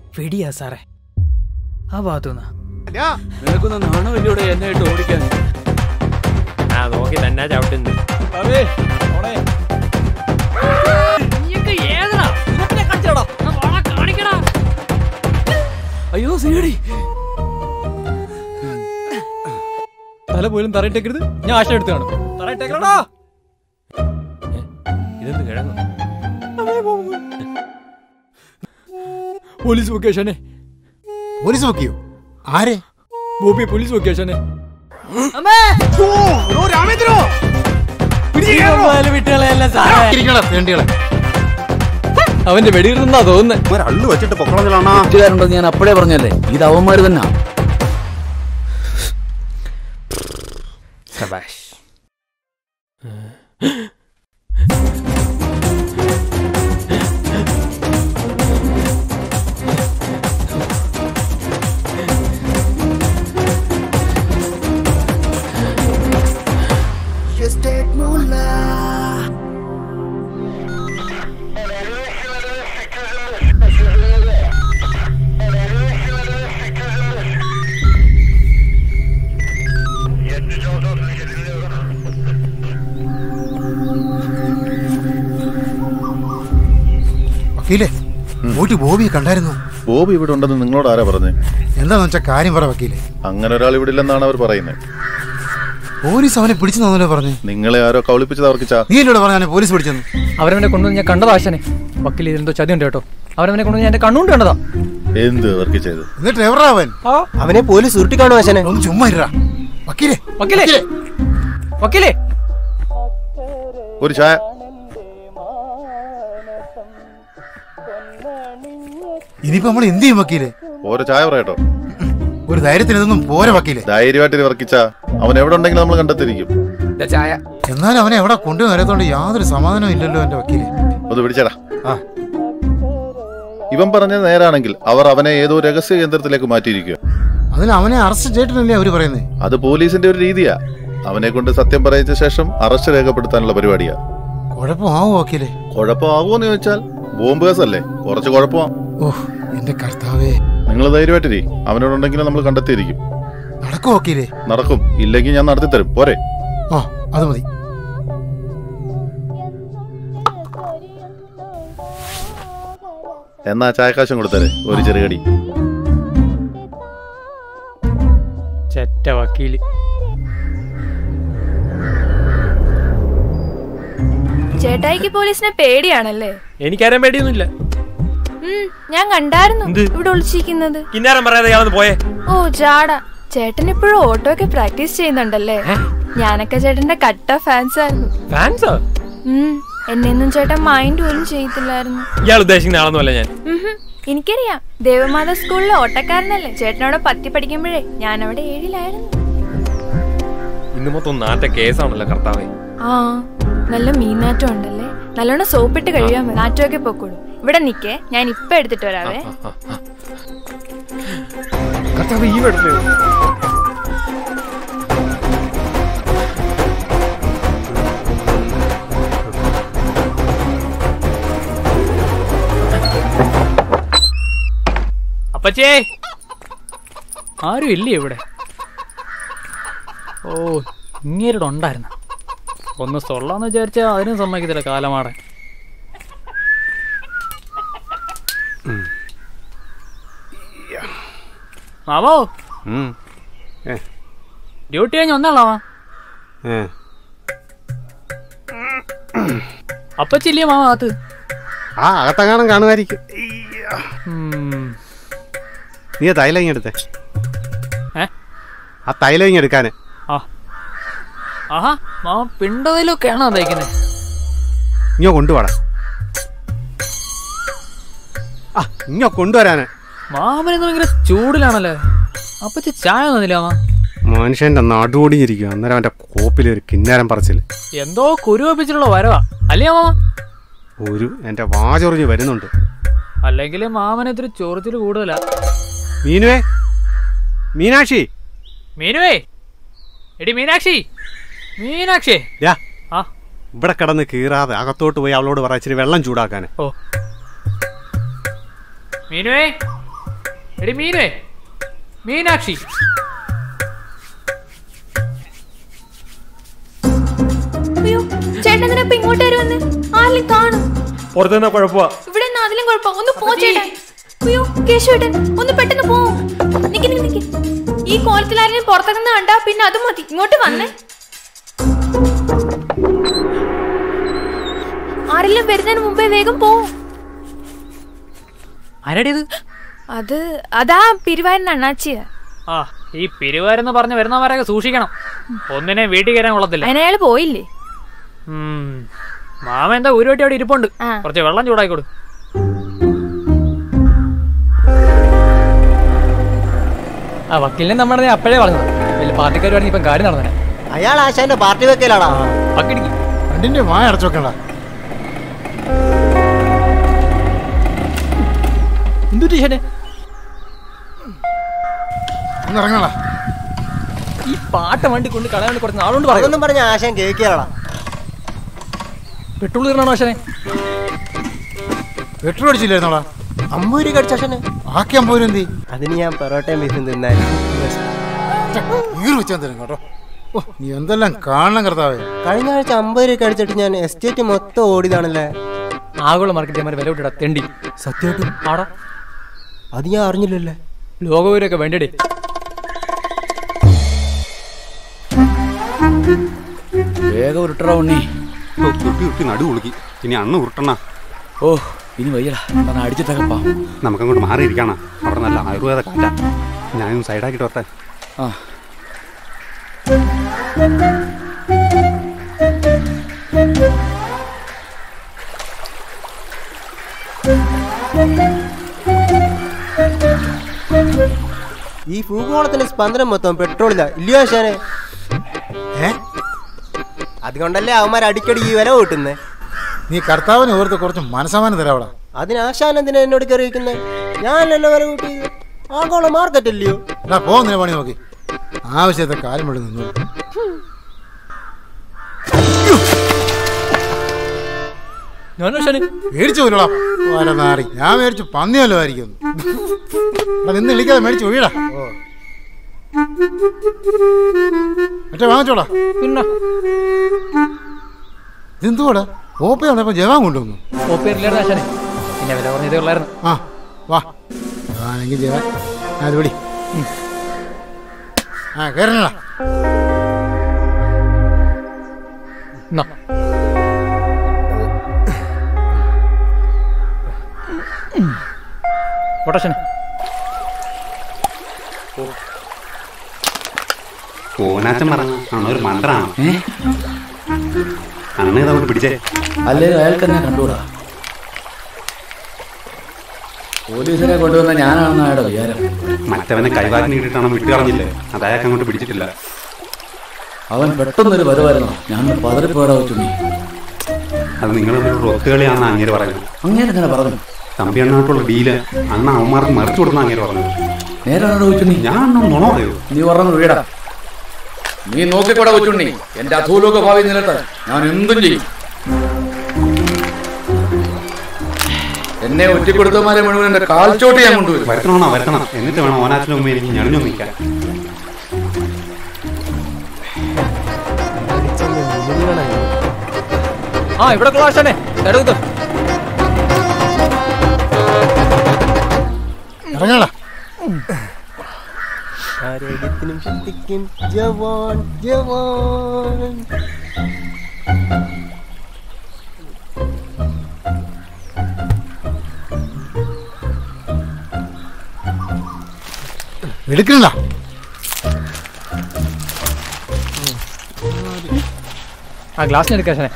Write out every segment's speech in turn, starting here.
വെടിയാ സാറേ ആ ഭാഗത്തുനിന്നാ നിനക്കുന്ന നാണമില്ലൂടെ എന്നെ ഇട്ട് ഓടിക്കാൻ ആ നോക്കി തന്നെ ചവിട്ടുന്നു അയ്യോ സീടി തല പോലും തറയിട്ടേക്കരുത് ഞാൻ ആശ എടുത്ത് കാണും തറയിട്ടേക്കടാ ഇതെന്ത് കിഴങ്ങു പോലീസ് ലൊക്കേഷനെ പോലീസ് നോക്കിയോ ആരെ ബോബി പോലീസ് ലൊക്കേഷനെ ഇരിക്കടാ, വേണ്ടികളെ അവന്റെ വെടിയിരുന്നാ തോന്നുന്നേ അള്ളു വെച്ചിട്ട് പൊക്കളഞ്ഞാണോ തെറ്റുകാരുണ്ടോ ഞാൻ അപ്പോഴേ പറഞ്ഞല്ലേ ഇത് അവന്മാര് തന്നെ സബാഷ് വക്കീലേ പോയിട്ട് ബോബിയെ കണ്ടായിരുന്നു ബോബി ഇവിടെ ഉണ്ടെന്ന് നിങ്ങളോട് ആരാ പറഞ്ഞേ എന്താന്ന് വെച്ചാ കാര്യം പറ വക്കീലേ അങ്ങനെ ഒരാൾ ഇവിടെ ഇല്ലെന്നാണ് അവർ പറയുന്നത് പോലീസ് അവനെ പിടിച്ചു തന്നല്ലോ പറഞ്ഞു നിങ്ങളെ ആരോ കൗളിപ്പിച്ചത് അവർക്ക് ചാ നീ എന്നോട് പറഞ്ഞ പോലീസ് പിടിച്ചെന്ന് അവരവനെ കൊണ്ടുവന്ന് ഞാൻ കണ്ടതാ ആശനെ വക്കീൽ ഇതിലെന്തോ ചതി ഉണ്ട് കേട്ടോ അവരവനെ കൊണ്ടുവന്ന് ഞാൻ എന്റെ കണ്ണുകൊണ്ട് കണ്ടതാ എന്ത് അവർക്ക് ചെയ്ത് എന്നിട്ട് എവറാ അവൻ അവനെ പോലീസ് ഉരുട്ടിക്കാണോ ആശാനെ ഒന്ന് ചുമ്മാ ഇരാ വക്കീലേ വക്കീലേ വക്കീലേ ഒരു ചായ ഇനിയിപ്പോ നമ്മൾ എന്ത് ചെയ്യും വക്കീലേ ഓരോ ചായ പറയട്ടോ ഒരു ധൈര്യത്തിന് ഇതൊന്നും പോരെ വക്കീലേ ധൈര്യമായിട്ട് വർക്കിച്ച അവൻ എവിടെ ഉണ്ടെങ്കിലും നമ്മൾ കണ്ടെത്തിയിരിക്കും ചായ എന്നാലും അവനെ എവിടെ കൊണ്ടുവന്ന് അറിയാത്തോണ്ട് യാതൊരു സമാധാനവും ഇല്ലല്ലോ എന്റെ വക്കീലേ ഒന്ന് പിടിച്ചടാ ആ ഇവൻ പറഞ്ഞത് നേരാണെങ്കിൽ അവർ അവനെ ഏതോ രഹസ്യ കേന്ദ്രത്തിലേക്ക് മാറ്റിയിരിക്കുക അതിന് അവനെ അറസ്റ്റ് ചെയ്തിട്ടില്ലേ അവര് പറയുന്നേ അത് പോലീസിന്റെ ഒരു രീതിയാ അവനെ കൊണ്ട് സത്യം പറയിച്ച ശേഷം അറസ്റ്റ് രേഖപ്പെടുത്താനുള്ള പരിപാടിയാ കുഴപ്പമാവോ വക്കീലേ കുഴപ്പമാകുമോന്ന് ചോദിച്ചാൽ ബോംബ് കേസല്ലേ കുറച്ച് കുഴപ്പമാ ഓഹ് എന്റെ കർത്താവേ നിങ്ങൾ ധൈര്യമായിട്ടിരി അവനോടുണ്ടെങ്കിലും നമ്മൾ കണ്ടെത്തിയിരിക്കും നടക്കോ വക്കീലേ നടക്കും ഇല്ലെങ്കിൽ ഞാൻ നടത്തി തരും പോരെ ആ അത് മതി എന്നാ ചായക്കാശം കൊടുത്തരെ ഒരു ചെറുകടി ചെറ്റ വക്കീല് ചേട്ടായിക്ക് പോലീസിനെ പേടിയാണല്ലേ എനിക്കാരും പേടിയൊന്നുമില്ല ഉം, ഞാൻ കണ്ടായിരുന്നു ഇവിടെ ഒളിച്ചിരിക്കുന്നത് കിന്നാരം പറയാതെ ഇയാളൊന്ന് പോയേ ഓ ജാട ചേട്ടൻ ഇപ്പോഴും ഓട്ടോ ഒക്കെ പ്രാക്ടീസ് ചെയ്യുന്നുണ്ടല്ലേ ഞാനൊക്കെ ചേട്ടന്റെ കട്ട ഫാൻസ് ആയിരുന്നു ഫാൻസോ ഉം, എന്നെയൊന്നും ചേട്ടൻ മൈൻഡ് പോലും ചെയ്യത്തില്ലായിരുന്നു ഇയാൾ ഉദ്ദേശിക്കുന്ന ആളൊന്നുമല്ല ഞാൻ ഉഹും, എനിക്കറിയാം ദേവമാത സ്കൂളിലെ ഓട്ടക്കാരനല്ലേ ചേട്ടനവിടെ പത്തി പഠിക്കുമ്പോഴേ ഞാൻ അവിടെ ഏഴിലായിരുന്നു ഇന്ന് മൊത്തം നാറ്റ കേസാണല്ലോ കർത്താവേ ആ നല്ല മീനാറ്റം ഉണ്ടല്ലേ നല്ലോണം സോപ്പിട്ട് കഴിയാൻ മതി നാറ്റമൊക്കെ പൊക്കോളൂ ഇവിടെ നിക്കേ ഞാൻ ഇപ്പൊ എടുത്തിട്ട് വരാവേ കർത്താവ് ഈ വെടുത്ത് അപ്പച്ചേ ആരും ഇല്ലേ ഇവിടെ ഓ ഇങ്ങേരുടെ ഉണ്ടായിരുന്നു ഒന്ന് സൊള്ളാന്ന് വിചാരിച്ചാൽ അതിനും സമ്മതിക്കത്തില്ല കാലമാടൻ മാവോ ഡ്യൂട്ടി കഴിഞ്ഞ് ഒന്നാളോ അപ്പച്ചില്ലേ മാവ അത് ആ അകത്തെങ്ങാനും കാണുമായിരിക്കും ഉം. നീ ആ തൈലം ഇങ്ങ് എടുത്തേ ഏ? ആ തൈലം ഇങ്ങ് എടുക്കാന് ആ ആഹാ മാവ പിണ്ടതിലൊക്കെയാണോ തയ്ക്കുന്നത് ഇങ്ങോ കൊണ്ടുപോടാ ആ ഇങ്ങോ കൊണ്ടുവരാന് മാമനെന്ന് ഭയങ്കര ചൂടിലാണല്ലേ അപ്പച്ചി ചായ തന്നില്ല മാ മനുഷ്യന്റെ നടുവൊടിഞ്ഞിരിക്കും അന്നേരം അവന്റെ കോപ്പിൽ ഒരു കിന്നാരം പറച്ചില് എന്തോ കുരു വെപ്പിച്ചിട്ടുള്ള വരവാ അല്ലേ മാമ ഒരു എന്റെ വാചൊറിഞ്ഞ് വരുന്നുണ്ട് അല്ലെങ്കിൽ മാമന് ഇത്തിരി ചൊറിച്ചിൽ കൂടുതലാ മീനുവേ മീനാക്ഷി മീനുവേ എടി മീനാക്ഷി മീനാക്ഷി യാ ആ ഇവിടെ കിടന്ന് കീറാതെ അകത്തോട്ട് പോയി അവളോട് പറ ഇച്ചിരി വെള്ളം ചൂടാക്കാൻ ഓ മീനുവേ എടി മീനേ മീനാക്ഷി അയ്യോ ചേട്ടൻ എന്തിനാ ഇപ്പൊ ഇങ്ങോട്ട് വരുമെന്ന് ആരെങ്കിലും കാണും പുറത്തു നിന്നാ കുഴപ്പമാ ഇവിടെ നിന്ന് അതിലും കുഴപ്പം ഒന്ന് പോ ചേട്ടൻ അയ്യോ കേശുവേട്ടൻ ഒന്ന് പെട്ടെന്ന് പോ നിക്ക് നിക്ക് നിക്ക് ഈ കോലത്തിൽ ആരെങ്കിലും പുറത്തിറങ്ങുന്ന കണ്ടാ പിന്നെ അത് മതി ഇങ്ങോട്ട് വന്നേ ആരെല്ലാം വരുന്നതിന് മുമ്പേ വേഗം പോ ആരടി ഇത് അത് അതാ പിരിവായിരുന്ന അണ്ണാച്ചിയാ ആ ഈ പിരിവാരെന്ന് പറഞ്ഞ് വരുന്നവരൊക്കെ സൂക്ഷിക്കണം ഒന്നിനെ വീട്ടിൽ കയറാൻ കൊള്ളത്തില്ല അതിനയാൾ പോയില്ലേ ഉം. മാമ എന്താ ഒരു വട്ടി അവിടെ ഇരിപ്പുണ്ട് ആ. കുറച്ച് വെള്ളം ചൂടായിക്കോട് ആ വക്കീലിനെ നമ്മുടെ അപ്പോഴേ പറഞ്ഞത് വലിയ പാർട്ടിക്കാരുവാണെങ്കിൽ ഇപ്പം കാര്യം നടന്നേ അയാൾ ആശാന്റെ പാർട്ടി വെക്കലാടാ പക്കിടിക്കും രണ്ടിന്റെ വായ അടച്ചു വെക്കണ്ട എന്തു ടീഷനെ ഒന്ന് ഇറങ്ങണ ഈ പാട്ട വണ്ടി കൊണ്ട് കളയാൻ വേണ്ടി കുറച്ച് നാളുകൊണ്ട് പറയും അതൊന്നും പറഞ്ഞ ആശാൻ കേൾക്കലാടാ പെട്രോൾ തീർന്നാണോ പക്ഷേ പെട്രോൾ അടിച്ചില്ലായിരുന്നോടാ അമ്പത് രൂപ കടിച്ചാശാനെ ബാക്കി അമ്പത് എന്തി അതിന് ഞാൻ പൊറോട്ടയും ബീഫും തിന്നാൻ ഈറ് വെച്ചാൽ തരും കേട്ടോ ഓ നീ എന്തെല്ലാം കാണണം കർത്താവേ കഴിഞ്ഞ ആഴ്ച അമ്പത് രൂപ കടിച്ചിട്ട് ഞാൻ എസ്റ്റേറ്റ് മൊത്തം ഓടിയതാണല്ലേ ആഗോള മാർക്കറ്റ് വില വിട്ടിടാ തെണ്ടി സത്യമായിട്ടും ആടാ അത് ഞാൻ അറിഞ്ഞില്ലല്ലേ ലോകവിവരൊക്കെ വേണ്ടടേ വേഗം ഉരുട്ടറ ഉണ്ണി ഉരുട്ടി ഉരുട്ടി നടു കുളുക്കി ഇനി അന്ന് ഉരുട്ടണ ഓ ഇനി വയ്യടാ പറഞ്ഞ അടിച്ചിട്ടൊക്കെ നമുക്കങ്ങോട്ട് മാറിയിരിക്കണം അവിടെ നല്ല ആയുർവേദ കാറ്റാ ഞാനും സൈഡാക്കിട്ട് വരട്ടെ ആ ഈ ഭൂഗോളത്തിന്റെ സ്പന്ദനം മൊത്തം പെട്രോളില്ല ഇല്ലയോ ആശാനെ ഏ അതുകൊണ്ടല്ലേ അവന്മാർ അടിക്കടി ഈ വില കൂട്ടുന്നേ നീ കർത്താവിനെ ഓർത്ത് കുറച്ച് മനസ്സമാനം തരാവടാ അതിന് ആശാൻ എന്തിനാ എന്നോട് കയറിയിരിക്കുന്നത് ഞാനല്ലേ വില കൂട്ടിയത് ആഗോള മാർക്കറ്റ് അല്ലയോ എടാ പോകുന്നില്ല പണി നോക്കി ആവശ്യത്തെ കാലം വിട്ട് നിന്നു ഞാൻ പക്ഷേ മേടിച്ചു പോലടാ വര നാറി ഞാൻ മേടിച്ചു പന്നിയല്ലോ ആയിരിക്കും എടാ നിന്ന് ഇളിക്കാതെ മേടിച്ചു വീടാ മറ്റേ വാങ്ങിച്ചോടാ പിന്നെ ഇതെന്തുവാടാ ഓപ്പ വന്നപ്പോ ജവാൻ കൊണ്ടുവന്നു ഓപ്പേരില്ലായിരുന്നു ആശാനെ പിന്നെ വില പറഞ്ഞതേ ഉള്ളായിരുന്നു ആ വാ ആണെങ്കിൽ ജവാൻ അത് വിടി ഉം. ആ കയറണടാ എന്നാ പൊട്ടശനെ ഓനാച്ചൻ പറഞ്ഞ അണ്ണ ഒരു മണ്ടനാണ് അണ്ണ ഇതങ്ങോട്ട് പിടിച്ചേ അല്ലേ അയാൾക്ക് എന്നെ കണ്ടുകൂടാ പോലീസിനെ കൊണ്ടുവന്ന ഞാനാണെന്ന് അയാളുടെ വിചാരം മറ്റവനെ കൈവാക്കിന് കിട്ടിയിട്ടാണ് വിട്ടു കളഞ്ഞില്ലേ അത് അയാൾക്ക് അങ്ങോട്ട് പിടിച്ചിട്ടില്ല അവൻ പെട്ടെന്നൊരു വരുമായിരുന്നു ഞാൻ പതറിപ്പോടാ ചുണ്ണി അത് നിങ്ങളുടെ ഒരു ഒത്തുകളിയാണെന്ന് അങ്ങേര് പറയുന്നത് അങ്ങനെ അങ്ങനെ പറഞ്ഞു തമ്പി അണ്ണായിട്ടുള്ള ഡീല് അണ്ണ അവന്മാർക്ക് മറിച്ചു കൊടുക്കുന്ന അങ്ങേര് പറഞ്ഞു നേരാണോ ചുണ്ണി ഞാൻ അണ്ണ നുണ പറയൂ നീ പറഞ്ഞു വീടാ നീ നോക്കിക്കൂടാ കൊച്ചുണ്ണി എന്റെ അധൂലോക ഭാവി നിലത്ത് ഞാൻ എന്തും ചെയ്യും എന്നെ ഒറ്റപ്പെടുത്തമാരെ മുഴുവൻ എന്റെ കാൽച്ചോട്ട് ഞാൻ കൊണ്ടുവരും വരുത്തണോ വരുത്തണം എന്നിട്ട് വേണം ഓനാച്ചിന് മുമ്പ് എനിക്ക് ഞെളിഞ്ഞു നിൽക്കാൻ ആ ഇവിടെ ക്ലാഷാനെ എടുത്തു ഇറങ്ങടാ ആരോഗ്യത്തിനും ശക്തിക്കും ജവാൻ ജവാൻ എടുക്കണ്ട ആ ഗ്ലാസ്സിന് എടുക്കാശനെ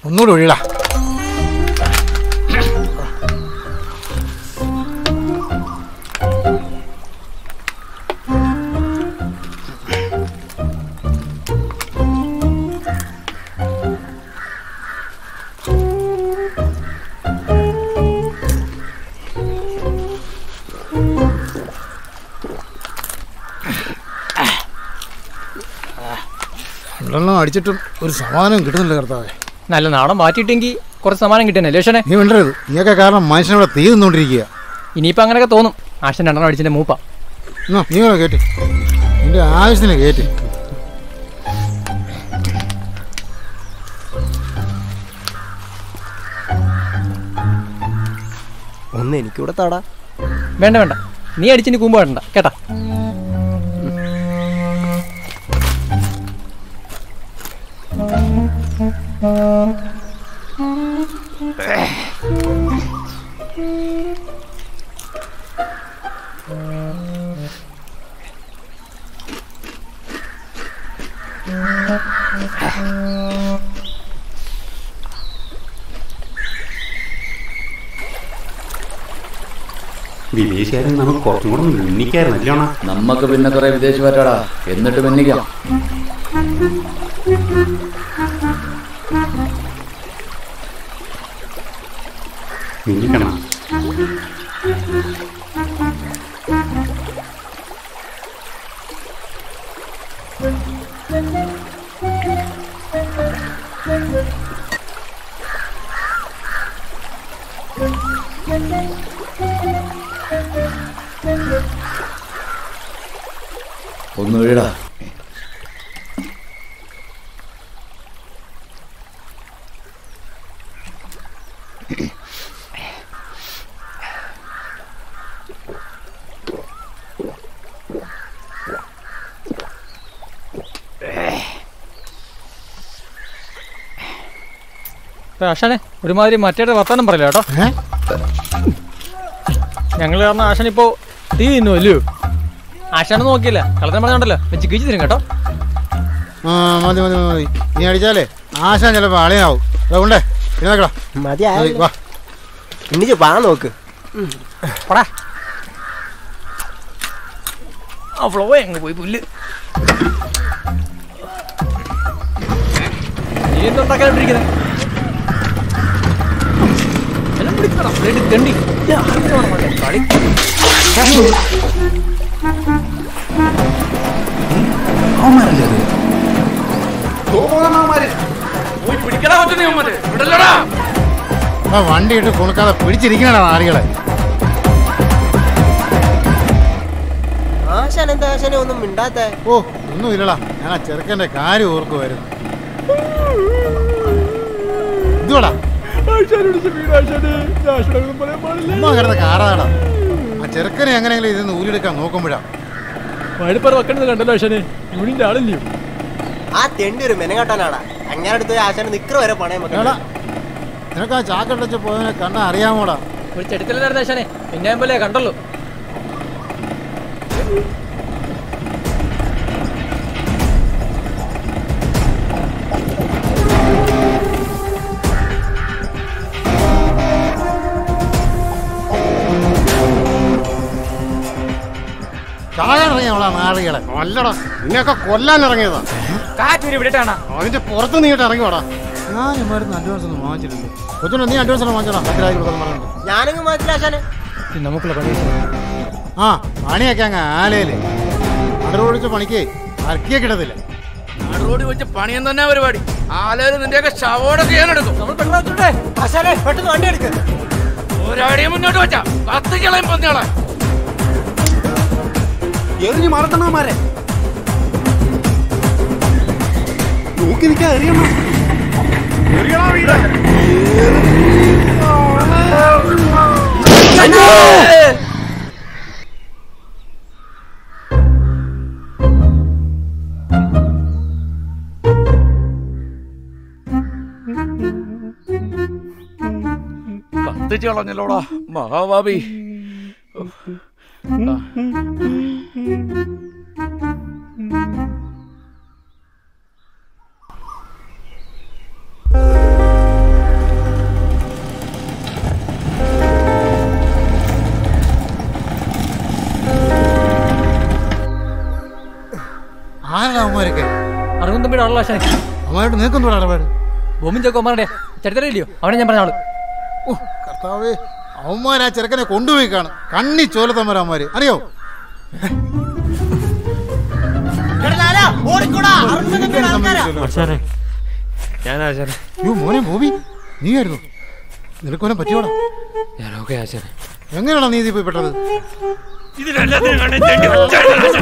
ഒന്നുകൂടെ ഒഴിയടാ രണ്ടെണ്ണം അടിച്ചിട്ടും ഒരു സമാധാനം കിട്ടുന്നില്ല കർത്താവേ നല്ല നാടൻ മാറ്റിയിട്ടെങ്കിൽ കുറച്ച് സമാനം കിട്ടിയെന്നെ ലക്ഷണേ നീ മിണ്ടരുത് നീയൊക്കെ കാരണം മനുഷ്യനവിടെ തീ നിന്നുകൊണ്ടിരിക്കുക ഇനിയിപ്പോൾ അങ്ങനെയൊക്കെ തോന്നും ആശൻ രണ്ടെണ്ണം അടിച്ചിന്റെ മൂപ്പ എന്നാ നീ കൂടെ കേട്ട് നിന്റെ ആവശ്യത്തിന് കേട്ട് ഒന്ന് എനിക്കൂടെ താടാ വേണ്ട വേണ്ട നീ അടിച്ചിന് കൂമ്പ് വേണ്ട കേട്ടാ വിദേശിയാരും നമുക്ക് കുറച്ചും കൂടെ മിന്നിക്കായിരുന്നു അല്ലോണ നമ്മക്ക് പിന്നെ കുറെ വിദേശ പറ്റാടാ എന്നിട്ട് പിന്നിക്കാം മിന്നിക്കണം ഒന്ന് വീടാ ആശാനെ ഒരുമാതിരി മറ്റേ വർത്താനം പറയില്ല കേട്ടോ ഏ ഞങ്ങൾ കാരണം ആശാൻ ഇപ്പോ തീ തിന്നു അല്ലയോ ആശാനെ നോക്കിയില്ല കളത്തം പറഞ്ഞോണ്ടല്ലോ വെച്ച് കിച്ചു തരും കേട്ടോ ആ മതി മതി മതി നീ അടിച്ചാലേ ആശാൻ ചിലപ്പോൾ അളിയാവും അതുകൊണ്ടേ പിന്നെ നോക്കടാ മതി മതി, വാ ഇന്നിച്ച് വാ നോക്ക് പടാ ആ ഫ്ലോ എങ്ങ് പോയി പുല്ല് നീ എന്തുണ്ടാക്കാനിട്ടിരിക്കുന്നത് എല്ലാം പിടിക്കണം ബ്ലേഡ് തെണ്ടി ഞാൻ ആദ്യം വേണം മറ്റേ കളി ആ വണ്ടി ഇട്ട് കൊടുക്കാതെ പിടിച്ചിരിക്കണടാ നാറികളെ ആശാൻ എന്താ ആശാനെ ഒന്നും മിണ്ടാത്ത ഓ ഒന്നും ഇല്ലടാ ഞാൻ ആ ചെറുക്കൻ്റെ കാര്യം ഓർക്കുമായിരുന്നു ഇതുവാടാ ഉമ്മ കിടന്ന കാറാടാ ആ ചെറുക്കനെ എങ്ങനെയെങ്കിലും ഇതിന്ന് ഊരിയെടുക്കാൻ നോക്കുമ്പോഴാ മഴപ്പറ വെക്കണത് കണ്ടല്ലോ ആശാനെ യൂണിന്റെ ആളില്ലയോ ആ തെണ്ടി ഒരു മെനകാട്ടാനാടാ അങ്ങനെ അടുത്ത് പോയി ആശാന് നിക്കറ വരെ പണയം എടാ വെക്കണം നിനക്ക് ആ ചാക്കട്ടച്ച് പോയതിനെ കണ്ടാ അറിയാമോടാ ഒരു ചെടുക്കലായിരുന്നു ആശാനെ പിന്നെ പോലെ കണ്ടല്ലോ ചാകാൻ ഇറങ്ങിയോളാ നാറികളെ അല്ലടാ നിന്നെയൊക്കെ കൊല്ലാൻ ഇറങ്ങിയതാ കാറ്റൂരി വിടട്ടാണ് അതിന്റെ പുറത്ത് നീട്ട് ഇറങ്ങിയോടാ ഞാൻ ഇമാരുന്ന് അഡ്വാൻസ് ഒന്നും വാങ്ങിച്ചിട്ടില്ല കൊച്ചുണ്ടോ നീ അഡ്വാൻസ് ഒന്നും വാങ്ങിച്ചോടാ പത്തിരായിരം കൊടുക്കാൻ പറഞ്ഞു ഞാനങ്ങ് മാറ്റില്ല ആശാനെ നമുക്കുള്ള പണി ആ പണിയൊക്കെ അങ്ങ് ആലയില് നടുറോടിച്ച പണിക്ക് അരക്കിയെ കിട്ടത്തില്ല റോഡ് വെച്ച് പണിയം തന്നെ പരിപാടി ആലയിൽ നിന്റെയൊക്കെ ശവോടൊക്കെ ഞാൻ എടുക്കും നമ്മൾ പെട്ടെന്ന് വെച്ചോട്ടെ ആശാനെ പെട്ടെന്ന് വണ്ടി എടുക്ക് ഒരടിയും മുന്നോട്ട് വെച്ചാ കത്തിക്കളയും പന്നികളെ എറിഞ്ഞു മറത്തണമാരെ നോക്കി നിൽക്കാൻ എറിയണം കത്തിച്ച് കളഞ്ഞല്ലോടാ മഹാഭാവി ആരാണ് അവന്മാരൊക്കെ അറിവും തമ്മിൽ ആളല്ല ആശാനെ അവന്മാരോട് നിൽക്കുന്നു ഇടപാട് ബോംബും ചെക്കന്മാരുടെ ചരിത്രമില്ലയോ അവനെ ഞാൻ പറഞ്ഞ ആള് ഓ കർത്താവേ അവന്മാർ ആ ചെറുക്കനെ കൊണ്ടുപോയി കാണും കണ്ണി ചോലത്തമ്മര അവന്മാര് അറിയോ ഞാൻ ആശാനെ അയ്യോ മോനെ ബോബി നീയായിരുന്നു നിനക്കൊനെ പറ്റിയോടാ ഞാനൊക്കെ ആശാനെ എങ്ങനെയാണോ നീ ഇതിൽ പോയി പെട്ടത് ഇതിനെല്ലാത്തിനും കണ്ടേ തെണ്ടി ഒറ്റ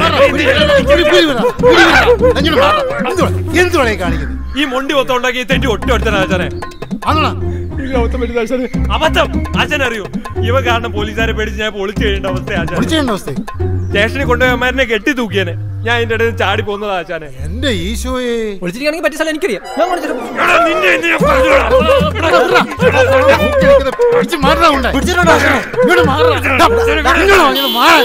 എന്തുവാണ് ഈ കാണിക്കുന്നത് ഈ മൊണ്ടി മൊത്തം ഉണ്ടാക്കി ഈ തെണ്ടി ഒറ്റ ഒറ്റ ആശാനെ ആണോടാ അബദ്ധം ആശാൻ അറിയോ ഇവ കാരണം പോലീസുകാരെ പേടിച്ച് ഞാൻ പൊളിച്ചു കഴിയേണ്ട അവസ്ഥ ആശാൻ വിളിച്ചേണ്ട അവസ്ഥ സ്റ്റേഷനിൽ കൊണ്ടുപോയി അമ്മമാരനെ കെട്ടി തൂക്കിയേനെ ഞാൻ ഇതിന്റെ ഇടയിൽ നിന്ന് ചാടി പോകുന്നതാ ആശാനെ എന്റെ ഈശോയെ വിളിച്ചിരിക്കുകയാണെങ്കിൽ പറ്റിയ സ്ഥലം എനിക്കറിയാം ഞാൻ കാണിച്ചു എടാ, നിന്നെ ഇന്ന് ഞാൻ കൊല്ലുമെടാ. പിടിച്ച് മാറണ ഉണ്ട് ഇങ്ങോട്ട് മാറണ ഇങ്ങോട്ട് മാറാൻ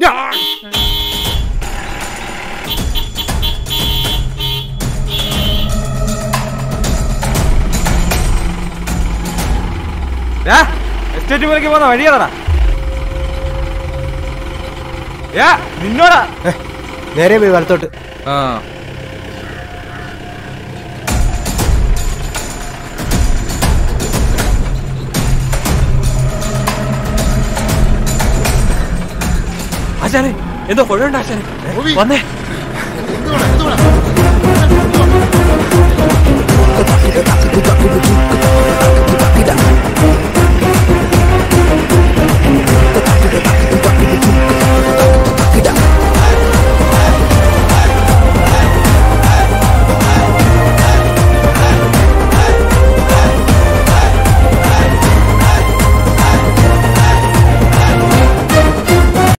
എസ്റ്റേറ്റ് മുറിക്ക് പോകുന്ന വഴിയാടാ നിന്നോടാ നേരെ പോയി വലത്തോട്ട് ആ ആശാനെ എന്തോ കുഴപ്പമുണ്ട് ആശാനെ ബോബി. വന്നേ എന്തുവാടാ എന്തുവാടാ